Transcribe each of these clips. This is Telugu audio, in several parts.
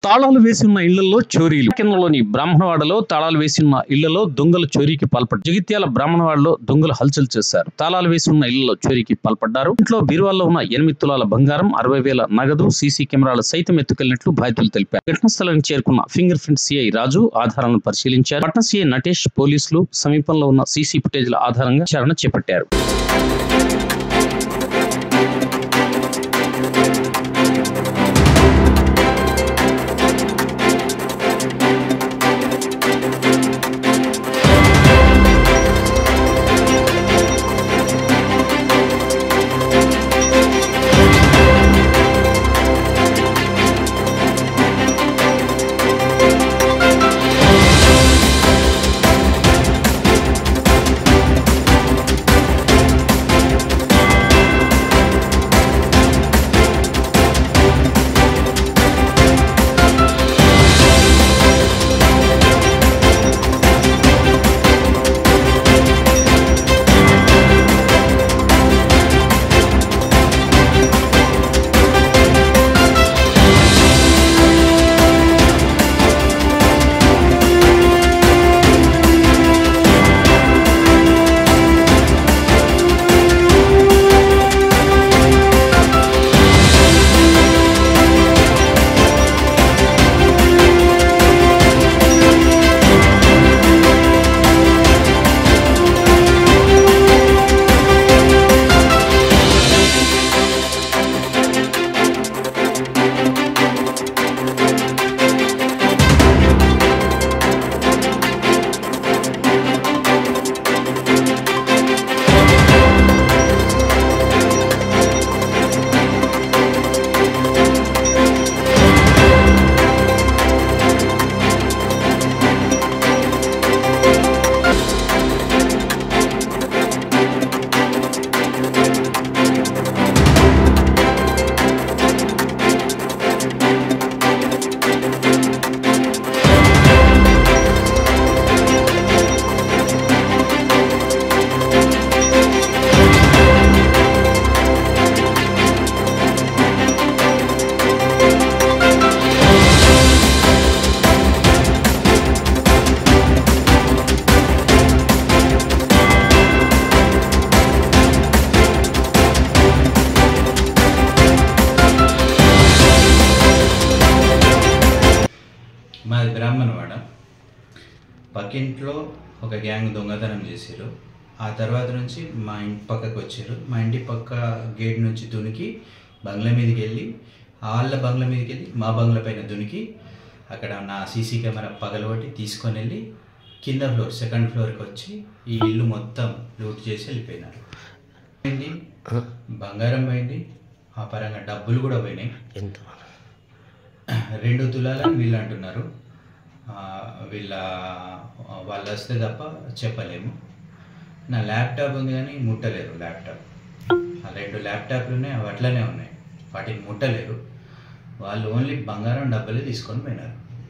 తాళాలు వేసి ఉన్న ఇళ్లలో చోరీలు కేంద్రంలోని బ్రాహ్మణవాడలో తాళాలు వేసి ఉన్న ఇళ్లలో దొంగలు చోరీకి పాల్పడ్డారు జగిత్యాల బ్రాహ్మణవాడలో దొంగలు హల్చల్ చేశారు తాళాలు వేసి ఉన్న ఇళ్లలో చోరీకి పాల్పడ్డారు ఇంట్లో బీరువాల్లో ఉన్న ఎనిమిది తులాల బంగారం అరవై వేల నగదు సీసీ కెమెరాలు సైతం ఎత్తుకెళ్లినట్లు బాధితులు తెలిపారు ఘటనా స్థలానికి చేరుకున్న ఫింగర్ ప్రింట్ సిఐ రాజు ఆధారాలను పరిశీలించారు పట్న సిఐ నటేష్ పోలీసులు సమీపంలో ఉన్న సీసీ ఫుటేజ్ల ఆధారంగా విచారణ చేపట్టారు మాది బ్రాహ్మణవాడ పక్కింట్లో ఒక గ్యాంగ్ దొంగతనం చేశారు ఆ తర్వాత నుంచి మా ఇంటి పక్కకు వచ్చారు మా ఇంటి పక్క గేట్ నుంచి దునికి బంగ్లా మీదకి వెళ్ళి వాళ్ళ బంగ్లా మీదకి వెళ్ళి మా బంగ్లా పైన దునికి అక్కడ నా సీసీ కెమెరా పగలగొట్టి తీసుకొని వెళ్ళి కింద ఫ్లోర్ సెకండ్ ఫ్లోర్కి వచ్చి ఈ ఇల్లు మొత్తం లూట్ చేసి వెళ్ళిపోయినారు పోయింది బంగారం పోయింది ఆ పరంగా డబ్బులు కూడా పోయినాయి ఎంత రెండు తులాలని వీళ్ళు అంటున్నారు ఆ, వీళ్ళ వాళ్ళు వస్తే తప్ప చెప్పలేము నా ల్యాప్టాప్ ఉంది కానీ ముట్టలేరు ల్యాప్టాప్ ఆ రెండు ల్యాప్టాప్లు ఉన్నాయి అవి అట్లనే ఉన్నాయి వాటిని ముట్టలేరు వాళ్ళు ఓన్లీ బంగారం డబ్బులే తీసుకొని పోయినారు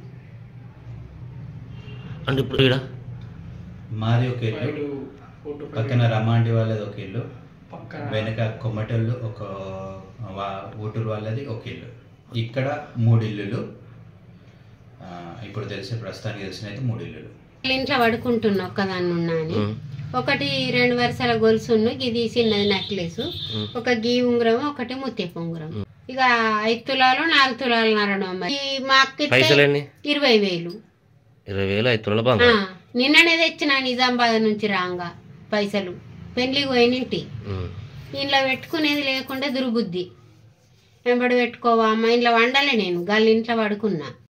అంటే ఇప్పుడు ఇక్కడ మాది ఒక ఇల్లు పక్కన రమాంటి వాళ్ళది ఒక ఇల్లు వెనక కొమ్మటోళ్ళు ఒక వా- ఊటూరు వాళ్ళది ఒక ఇల్లు ఇక్కడ మూడు ఇల్లులు ఆ, ఇప్పుడు తెలిసే ప్రస్తుతానికి తెలిసిన అయితే మూడు ఇల్లులు వాళ్ళ ఇంట్లో పడుకుంటున్నా ఒక్కదాన్ని ఉన్నా అని ఉమ్, ఒకటి రెండు వరుసల గొలుసును ఇది చిన్నది నెక్లెస్ ఒక గీ ఉంగరం ఒకటి ముత్యపు ఉంగరం ఇక ఐదు తులాలు నాలుగు తులాలు నరడం ఈ మా అక్క పైసలు ఎన్ని ఇరవై వేలు ఇరవై వేలు ఐదు తులాల ఆ, బంగారం నిన్ననే తెచ్చిన నిజామాబాద్ నుంచి రాంగా పైసలు పెళ్లికి పోయినింటి ఉమ్, ఇంట్లో పెట్టుకునేది లేకుండా దుర్బుద్ధి వెంబడి పెట్టుకోవా అమ్మ ఇంట్లో వండలే నేను గాలి ఇంట్లో పడుకున్నా